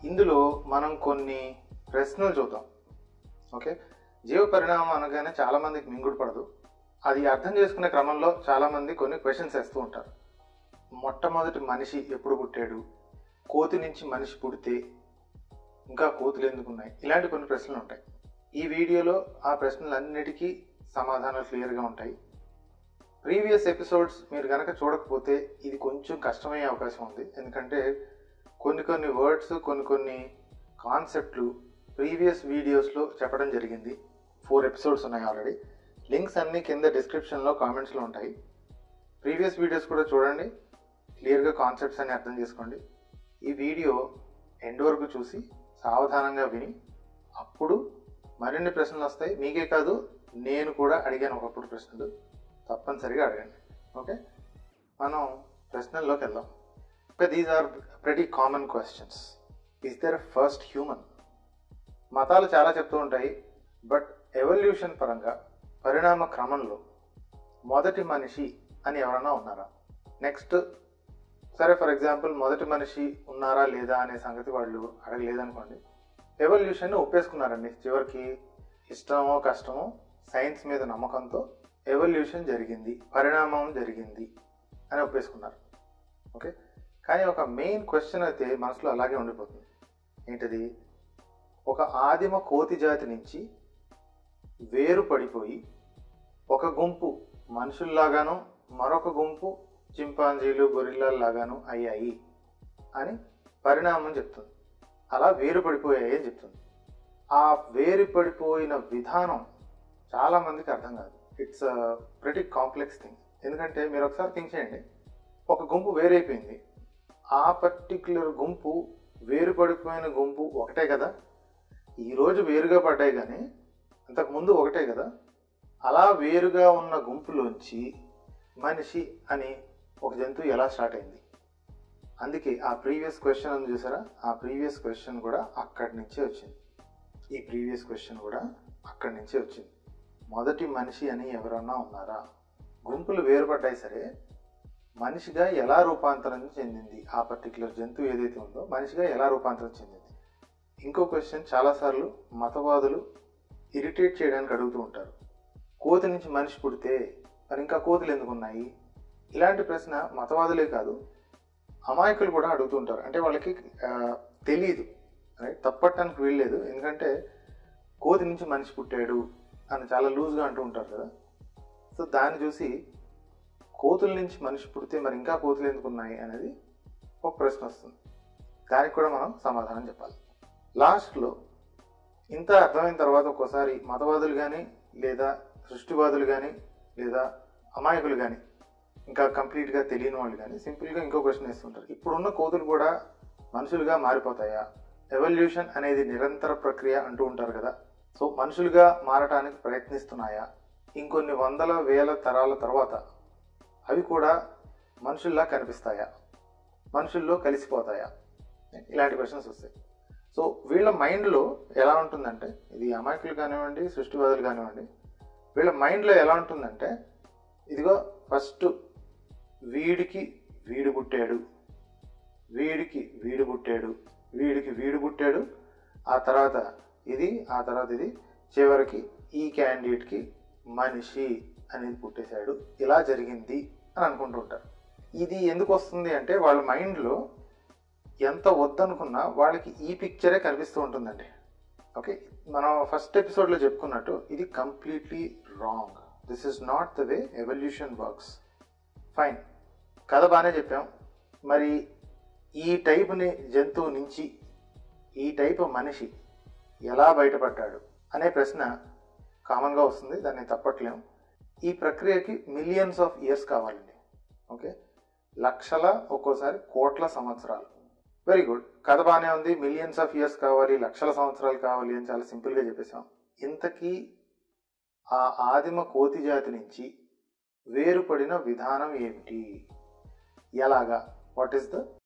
ఇందులో మనం కొన్ని ప్రశ్నలు చూద్దాం ఓకే జీవ పరిణామం అనగానే చాలా మందికి మింగుడు పడదు అది అర్థం చేసుకునే క్రమంలో చాలా మంది కొన్ని క్వశ్చన్స్ వేస్తూ ఉంటారు మొట్టమొదటి మనిషి ఎప్పుడు పుట్టాడు కోతి నుంచి మనిషి పుడితే ఇంకా కోతులు ఎందుకు ఉన్నాయి ఇలాంటి కొన్ని ప్రశ్నలు ఉంటాయి ఈ వీడియోలో ఆ ప్రశ్నలన్నిటికీ సమాధానాలు క్లియర్గా ఉంటాయి ప్రీవియస్ ఎపిసోడ్స్ మీరు కనుక చూడకపోతే ఇది కొంచెం కష్టమయ్యే అవకాశం ఉంది ఎందుకంటే కొన్ని కొన్ని వర్డ్స్ కొన్ని కొన్ని కాన్సెప్ట్లు ప్రీవియస్ వీడియోస్లో చెప్పడం జరిగింది ఫోర్ ఎపిసోడ్స్ ఉన్నాయి ఆల్రెడీ లింక్స్ అన్నీ కింద డిస్క్రిప్షన్లో కామెంట్స్లో ఉంటాయి ప్రీవియస్ వీడియోస్ కూడా చూడండి క్లియర్గా కాన్సెప్ట్స్ అన్ని అర్థం చేసుకోండి ఈ వీడియో ఎండ్ వరకు చూసి సావధానంగా విని అప్పుడు మరిన్ని ప్రశ్నలు వస్తాయి మీకే కాదు నేను కూడా అడిగాను ఒకప్పుడు ప్రశ్నలు తప్పనిసరిగా అడగండి ఓకే మనం ప్రశ్నల్లోకి వెళ్దాం okay these are pretty common questions is there first human మతాలు చాలా చెప్తూ ఉంటాయి బట్ ఎవల్యూషన్ పరంగా పరిణామ క్రమంలో మొదటి మనిషి అని ఎవరైనా ఉన్నారా నెక్స్ట్ సరే ఫర్ ఎగ్జాంపుల్ మొదటి మనిషి ఉన్నారా లేదా అనే సంగతి వాళ్ళు అడగలేదనుకోండి ఎవల్యూషన్ ఒప్పేసుకున్నారండి చివరికి ఇష్టమో కష్టమో సైన్స్ మీద నమ్మకంతో ఎవల్యూషన్ జరిగింది పరిణామం జరిగింది అని ఒప్పేసుకున్నారు ఓకే కానీ ఒక మెయిన్ క్వశ్చన్ అయితే మనసులో అలాగే ఉండిపోతుంది ఏంటది ఒక ఆదిమ కోతి జాతి నుంచి వేరు పడిపోయి ఒక గుంపు మనుషుల్లాగాను మరొక గుంపు చింపాంజీలు గొరిల్లాల్లాగాను అయ్యాయి అని పరిణామం చెప్తుంది అలా వేరు పడిపోయాయి అని చెప్తుంది ఆ వేరు పడిపోయిన విధానం చాలా మందికి అర్థం కాదు ఇట్స్ ప్రెటీ కాంప్లెక్స్ థింగ్ ఎందుకంటే మీరు ఒకసారి థింక్ చేయండి ఒక గుంపు వేరైపోయింది ఆ పర్టిక్యులర్ గుంపు వేరు పడిపోయిన గుంపు ఒకటే కదా ఈరోజు వేరుగా పడ్డాయి కానీ అంతకుముందు ఒకటే కదా అలా వేరుగా ఉన్న గుంపులోంచి మనిషి అని ఒక జంతువు ఎలా స్టార్ట్ అయింది అందుకే ఆ ప్రీవియస్ క్వశ్చన్ అని చూసారా ఆ ప్రీవియస్ క్వశ్చన్ కూడా అక్కడి నుంచే వచ్చింది ఈ ప్రీవియస్ క్వశ్చన్ కూడా అక్కడి నుంచే వచ్చింది మొదటి మనిషి అని ఎవరన్నా ఉన్నారా గుంపులు వేరుపడ్డాయి సరే మనిషిగా ఎలా రూపాంతరం చెందింది ఆ పర్టికులర్ జంతువు ఏదైతే ఉందో మనిషిగా ఎలా రూపాంతరం చెందింది ఇంకో క్వశ్చన్ చాలాసార్లు మతవాదులు ఇరిటేట్ చేయడానికి అడుగుతూ ఉంటారు కోతి నుంచి మనిషి పుడితే మరి ఇంకా కోతులు ఎందుకు ఉన్నాయి ఇలాంటి ప్రశ్న మతవాదులే కాదు అమాయకులు కూడా అడుగుతూ ఉంటారు అంటే వాళ్ళకి ఆ, తెలియదు రైట్ తప్పట్టడానికి వీల్లేదు ఎందుకంటే కోతి నుంచి మనిషి పుట్టాడు అని చాలా లూజ్గా అంటూ ఉంటారు కదా సో దాన్ని చూసి కోతుల నుంచి మనిషి పుడితే మరి ఇంకా కోతులు ఎందుకు ఉన్నాయి అనేది ఒక ప్రశ్న వస్తుంది దానికి కూడా మనం సమాధానం చెప్పాలి లాస్ట్లో ఇంత అర్థమైన తర్వాత ఒక్కోసారి మతవాదులు కానీ లేదా సృష్టివాదులు కానీ లేదా అమాయకులు కానీ ఇంకా కంప్లీట్గా తెలియని వాళ్ళు కానీ సింపుల్గా ఇంకో క్వశ్చన్ వేస్తుంటారు ఇప్పుడున్న కోతులు కూడా మనుషులుగా మారిపోతాయా ఎవల్యూషన్ అనేది నిరంతర ప్రక్రియ అంటూ ఉంటారు కదా సో మనుషులుగా మారటానికి ప్రయత్నిస్తున్నాయా ఇంకొన్ని వందల వేల తరాల తర్వాత అవి కూడా మనుషుల్లా కనిపిస్తాయా మనుషుల్లో కలిసిపోతాయా ఇలాంటి క్వశ్చన్స్ వస్తాయి సో వీళ్ళ మైండ్లో ఎలా ఉంటుందంటే ఇది అమాయకులు కానివ్వండి సృష్టివాదులు కానివ్వండి వీళ్ళ మైండ్లో ఎలా ఉంటుందంటే ఇదిగో ఫస్ట్ వీడికి వీడు పుట్టాడు వీడికి వీడు పుట్టాడు వీడికి వీడు పుట్టాడు ఆ తర్వాత ఇది ఆ తర్వాత ఇది చివరికి ఈ క్యాండిడేట్కి మనిషి అనేది పుట్టేశాడు ఇలా జరిగింది అని అనుకుంటుంటారు ఇది ఎందుకు వస్తుంది అంటే వాళ్ళ మైండ్లో ఎంత వద్దనుకున్నా వాళ్ళకి ఈ పిక్చరే కనిపిస్తూ ఉంటుందండి ఓకే మనం ఫస్ట్ ఎపిసోడ్లో చెప్పుకున్నట్టు ఇది completely wrong this is not the way evolution works fine కథ బాగానే చెప్పాం మరి ఈ టైప్ని జంతువు నుంచి ఈ టైప్ మనిషి ఎలా బయటపడ్డాడు అనే ప్రశ్న కామన్గా వస్తుంది దాన్ని తప్పట్లేము ఈ ప్రక్రియకి మిలియన్స్ ఆఫ్ ఇయర్స్ కావాలండి ఓకే లక్షల ఒక్కోసారి కోట్ల సంవత్సరాలు వెరీ గుడ్ కథ బాగానే ఉంది మిలియన్స్ ఆఫ్ ఇయర్స్ కావాలి లక్షల సంవత్సరాలు కావాలి అని చాలా సింపుల్గా చెప్పేశాం ఇంతకీ ఆ ఆదిమ కోతి జాతి నుంచి వేరుపడిన విధానం ఏమిటి ఎలాగా వాట్ ఈస్ ద